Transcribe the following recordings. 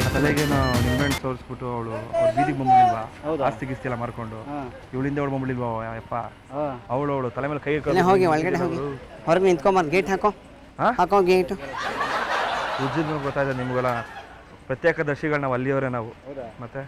ತಲೆಗೆ ನಾವು ನಿಂಬೆಹಣ್ಣು ತೋರಿಸ್ಬಿಟ್ಟು ಅವಳು ಅವ್ರ ಬೀದಿಗೆ ಬಂದ್ಬಿಡಿಲ್ವಾ ಹೌದಾ? ಆಸ್ತಿ ಗಿಸ್ತಿ ಎಲ್ಲ ಮಾರ್ಕೊಂಡು ಹಾಂ ಇವಳಿಂದ ಅವಳು ಬಂದ್ಬಿಡಿಲ್ವಾ ಯಪ್ಪ ಹಾಂ ಅವಳು ಅವಳು ತಲೆ ಮೇಲೆ ಕೈ ಅಲ್ಲೇ ಹೋಗಿ ಒಳಗಡೆ ಹೋಗಿ ಹೊರಗೆ ನಿಂತ್ಕೊಂಬಾರ್ದು ಗೇಟ್ ಹಾಕೋ ಹಾ? ಹಾಕೋ ಗೇಟು ಉಜ್ಜಿದ ಮೇಲೆ ಗೊತ್ತಾಯ್ತದೆ ನಿಮಗೆಲ್ಲ ಪ್ರತ್ಯೇಕ ದರ್ಶಿಗಳು ನಾವು ಅಲ್ಲಿಯವರೇ ನಾವು ಹೌದಾ ಮತ್ತೆ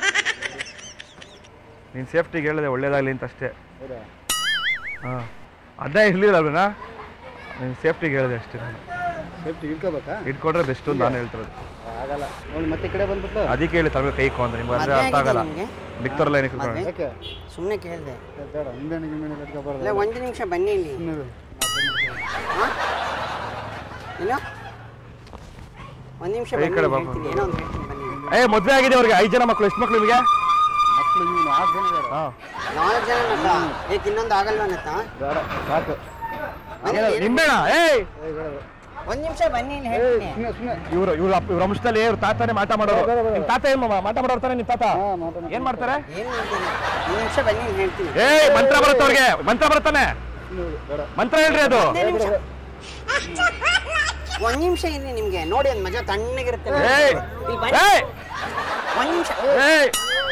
ನೀನು ಸೇಫ್ಟಿಗೆ ಹೇಳಿದೆ ಒಳ್ಳೇದಾಗಲಿ ಅಂತ ಅಷ್ಟೇ ಹೌದಾ ಹಾಂ ಅದೇ ಇರಲಿಲ್ಲ ಅಲ್ವೇನಾ ನೀನು ಸೇಫ್ಟಿಗೆ ಹೇಳಿದೆ ಅಷ್ಟೇ ನಾನು ಸೇಫ್ಟಿ ಇಟ್ಕೋಬೇಕಾ ಇಟ್ಕೊಂಡ್ರೆ ಬೆಸ್ಟ್ ಅಂತ ನಾನು ಹೇಳ್ತಿರೋದು ಆಗಲ್ಲ ನೋಡಿ ಮತ್ತೆ ಈ ಕಡೆ ಬಂದ್ಬಿಟ್ಲು ಅದಕ್ಕೆ ಹೇಳಿ ತಲೆ ಕೈ ಇಕ್ಕು ಅಂದ್ರೆ ನಿಮ್ಗೆ ಅರ್ಥ ಮದ್ವೆ ಅರ್ಥ ಆಗಲ್ಲ ಆಗಿದೆ ಬಿಕ್ತರಲ್ಲ ಏನಕ್ಕೆ ಇಟ್ಕೊಂಡು ಯಾಕೆ ಸುಮ್ಮನೆ ಕೇಳಿದೆ ಏ, ಬೇಡ ನಿಂಬೆಹಣ್ಣು ಗಿಂಬೆಹಣ್ಣು ಕಟ್ಕೊಬಾರ್ದು ಅಲ್ಲ ಒಂದು ನಿಮಿಷ ಬನ್ನಿ ಇಲ್ಲಿ ಸುಮ್ಮನೆ ಹಾಂ ಏನು ಒಂದು ನಿಮಿಷ ಈ ಬನ್ನಿ ಕಡೆ ಬಾ. ಹೇಳ್ತೀನಿ ಏನೋ ಒಂದು ಹೇಳ್ತೀನಿ ಬನ್ನಿ ಏ ಮದುವೆ ಆಗಿದೆ ಅವ್ರಿಗೆ ಐದು ಜನ ಮಕ್ಕಳು ಎಷ್ಟು ಮಕ್ಕಳು ನಿಮಗೆ ಮಕ್ಕಳು ಇವ್ನು ಆರು ಜನ ಇದ್ದಾರೆ ಹಾಂ ನಾಲ್ಕು ಜನ ಮಕ್ಕಳ ಏಕೆ ಇನ್ನೊಂದು ಆಗಲ್ವಾ ಅನ್ನತ್ತ ಬೇಡ ಸಾಕು ನಿಂಬೇಣ ಏಯ್ ಏ, ಬೇಡ ಬೇಡ. ಒಂದು ನಿಮಿಷ ಬನ್ನಿ ಇಲ್ಲಿ ಹೇಳ್ತೀನಿ ಸುಮ್ಮನೆ ಸುಮ್ಮನೆ ಇವ್ರು ಇವ್ರ ಇವ್ರ ವಂಶದಲ್ಲಿ ಇವ್ರ ತಾತನೇ ಮಾಟ ಮಾಡೋರು ನಿಮ್ ತಾತ ಏನ್ ಮಾಮ ಮಾಟ ಮಾಡೋರು ತಾನೆ ನಿಮ್ ತಾತ ಹಾಂ ಮಾತಾಡ ಏನ್ ಮಾಡ್ತಾರೆ ಏನು ಮಾಡ್ತೀನಿ ಒಂದು ನಿಮಿಷ ಬನ್ನಿ ಇಲ್ಲಿ ಹೇಳ್ತೀನಿ ಏಯ್ ಮಂತ್ರ ಬರುತ್ತೆ ಅವ್ರಿಗೆ ಮಂತ್ರ ಬರ್ತಾನೆ ಬೇಡ ಮಂತ್ರ ಹೇಳ್ರಿ ಅದು ಒಂದೇ ನಿಮಿಷ ಒಂದು ನಿಮಿಷ ಇರಿ ನಿಮಗೆ ನೋಡಿ ಒಂದು ಮಜಾ ತಣ್ಣಗಿರುತ್ತೆ ಏಯ್ ಇಲ್ಲಿ ಬನ್ನಿ ಏಯ್ ಒಂದು ನಿಮಿಷ ಏಯ್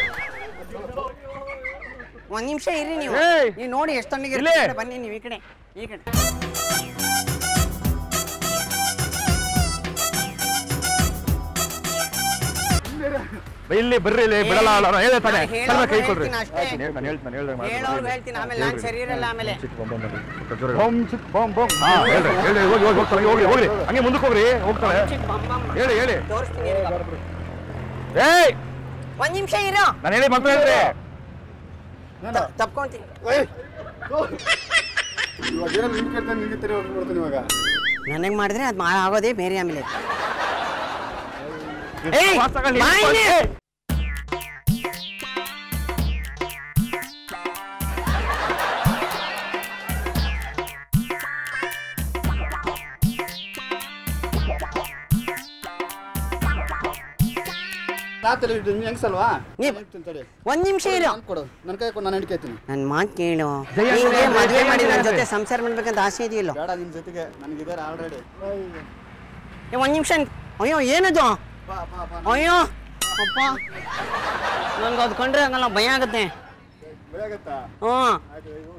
ಒಂದು ನಿಮಿಷ ಇರಿ ನೀವು ಏಯ್! ನೀವು ನೋಡಿ ಎಷ್ಟು ಇಲ್ಲಿ. ತಣ್ಣಗಿರುತ್ತೆ ಬನ್ನಿ ನೀವು ಈ ಕಡೆ ಈ ಕಡೆ ಇಲ್ಲಿ ಬರ್ರಿ ಇಲ್ಲಿ ಬಿಡಲ್ಲ ನಾನು ಹೇಳ್ದೆ ತಾನೆ ನಾನು ಹೇಳೋದು ಸ್ವಲ್ಪ ಕೈ ಕೊಡ್ರಿ ಹೇಳ್ತೀನಿ ಅಷ್ಟೇ. ನಾನು ನಾನು ಹೇಳ್ತೀನಿ ಹೇಳ್ದೆ ಹೇಳೋರು ಹೇಳ್ತೀನಿ ಆಮೇಲೆ ನಾನು ಸರಿ ಇರಲ್ಲ ಆಮೇಲೆ ಬೊಮ್ ಚಿಕ್ ಬೊಮ್ ಬೊಮ್ ಹಾ ಹೇಳ್ರಿ ಹೇಳಿ ಹೋಗಿ ಹೋಗಿ ಹೋಗ್ತಾರೆ ಹೋಗಿ ಹೋಗ್ರಿ ಹಂಗೆ ಮುಂದಕ್ಕೆ ಹೋಗ್ರಿ ಹೋಗ್ತಾರೆ ಚಿಕ್ಕ ಬಮ್ ಬಮ್ ಹೇಳಿ ಹೇಳಿ ತೋರಿಸ್ತೀನಿ ಇರು. ಏಯ್ ಒಂದ್ ನಿಮಿಷ ಇರು ನಾನು ಹೇಳಿ ಮಂತ್ರ ಹೇಳ್ರಿ ತ- ತಪ್ಕೊಂತೀನಿ ಇವಾಗ ಏನೋ ನಿನ್ ಕೇಳ್ತಾನೆ ನಿನ್ಗೆ ತೆರೆ ಹೊಡ್ಬಿಡ್ತಾನೆ ಇವಾಗ ನನಗೆ ಮಾಡಿದ್ರೆ ಅದು ಆಗೋದೇ ಬೇರೆ ಆಮೇಲೆ ಎಷ್ಟು ಏಯ್, ಮಾಸಗಳು ಬಾಯ್ಲಿ. ಏಯ್! ರಾತ್ರಿ ನೀನು ಹೆಂಗ್ಸಲ್ವಾ ನೀವ್- ಹೇಳ್ತೀನಿ ತಡಿ ಒಂದ್ ನಿಮಿಷ ಇರು ನಾನು ಕೊಡು ನನ್ನ ಕೈ ಕೊಡು ನಾನು ಹಿಡ್ಕೈತೀನಿ ನನ್ನ ಮಾತು ಕೇಳು ಜಯ ನಿಂಗೆ ಜಯ ಮದುವೆ ಜಯ ಮಾಡಿ ನನ್ನ ಜಯ ಜೊತೆ ಸಂಸಾರ ಮಾಡ್ಬೇಕಂತ ಆಸೆ ಇದೆಯಲ್ಲ ಬೇಡ ನಿನ್ನ ಜೊತೆಗೆ ನನಗಿದ್ದಾರೆ ಆಲ್ರೆಡಿ ಏ, ಒಂದ್ ನಿಮಿಷ ಅಯ್ಯೋ ಏನದು ಬಾ ಬಾ ಬಾ ಅಯ್ಯೋ ಅಪ್ಪ ನನ್ಗೆ ಅದು ಕಂಡ್ರೆ ಹಂಗಲ್ಲ ಭಯ ಆಗುತ್ತೆ ಬೆಳಗತ್ತಾ ಹ್ಞೂ ಆಯ್ತು ಹೋಗು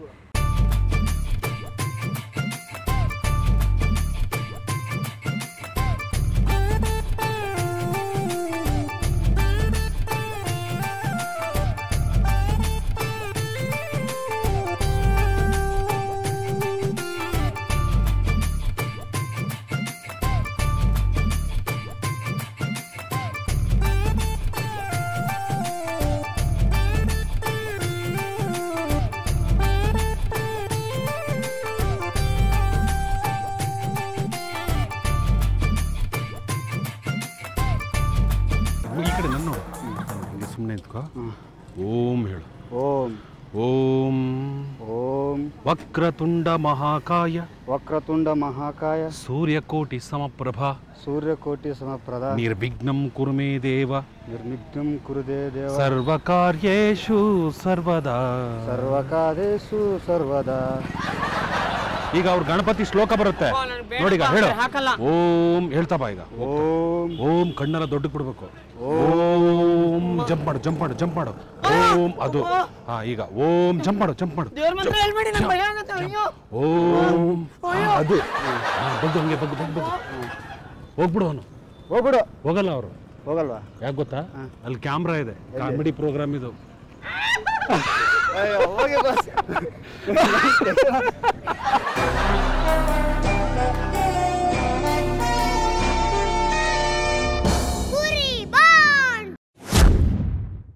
ಈ ಕಡೆ ನನ್ನ ನೋಡು ಹಂಗೆ ಸುಮ್ಮನೆ ನಿಂತ್ಕೋ ಓಂ ಹೇಳು ಓಂ ಓಂ ಓಂ ವಕ್ರತುಂಡ ಮಹಾಕಾಯ ವಕ್ರತುಂಡ ಮಹಾಕಾಯ ಸೂರ್ಯಕೋಟಿ ಸಮಪ್ರಭಾ ಸೂರ್ಯಕೋಟಿ ಸಮಪ್ರದ ನಿರ್ವಿಘ್ನಂ ಕುರುಮೇ ದೇವ ನಿರ್ವಿಘ್ನಂ ಕುರುದೇ ದೇವ ಸರ್ವಕಾರ್ಯೇಷು ಸರ್ವದಾ ಸರ್ವಕಾದೇಶು ಸರ್ವದಾ ಈಗ ಅವ್ರ ಗಣಪತಿ ಶ್ಲೋಕ ಬರುತ್ತೆ ನೋಡಿ ಈಗ ಹೇಳು ಹಾಕಲ್ಲ ಓಂ ಹೇಳ್ತಾ ಬಾ ಈಗ ಓಂ ಓಂ ಕಣ್ಣೆಲ್ಲ ದೊಡ್ಡಕ್ಕೆ ಬಿಡ್ಬೇಕು ಓಂ ಜಂಪ್ ಮಾಡು ಜಂಪ್ ಮಾಡು ಜಂಪ್ ಮಾಡು ಓಂ ಅದು ಹಾ ಈಗ ಓಂ ಜಂಪ್ ಮಾಡು ಜಂಪ್ ಮಾಡು ದೇವ್ರ ಮಂತ್ರ ಹೇಳ್ಬೇಡಿ ನಂಗೆ ಭಯ ಆಗುತ್ತೆ ಅಯ್ಯೋ ಓಂ ಹಾ, ಅದು ಹಾ, ಬಗ್ಗು ಹಂಗೆ ಬಗ್ಗು ಬಗ್ಗು ಬಗ್ಗು ಹೋಗ್ಬಿಡು ಅವನು ಹೋಗ್ಬಿಡು ಹೋಗಲ್ಲ ಅವರು ಹೋಗಲ್ವಾ ಯಾಕೆ ಗೊತ್ತಾ ಅಲ್ಲಿ ಕ್ಯಾಮ್ರಾ ಇದೆ ಕಾಮಿಡಿ ಪ್ರೋಗ್ರಾಮ್ ಇದು ಅಯ್ಯೋ ಹೋಗಿ ಬಸ್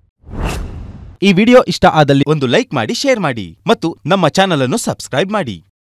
ಈ ವಿಡಿಯೋ ಇಷ್ಟ ಆದಲ್ಲಿ ಒಂದು ಲೈಕ್ ಮಾಡಿ ಶೇರ್ ಮಾಡಿ ಮತ್ತು ನಮ್ಮ ಚಾನಲ್ ಅನ್ನು ಸಬ್ಸ್ಕ್ರೈಬ್ ಮಾಡಿ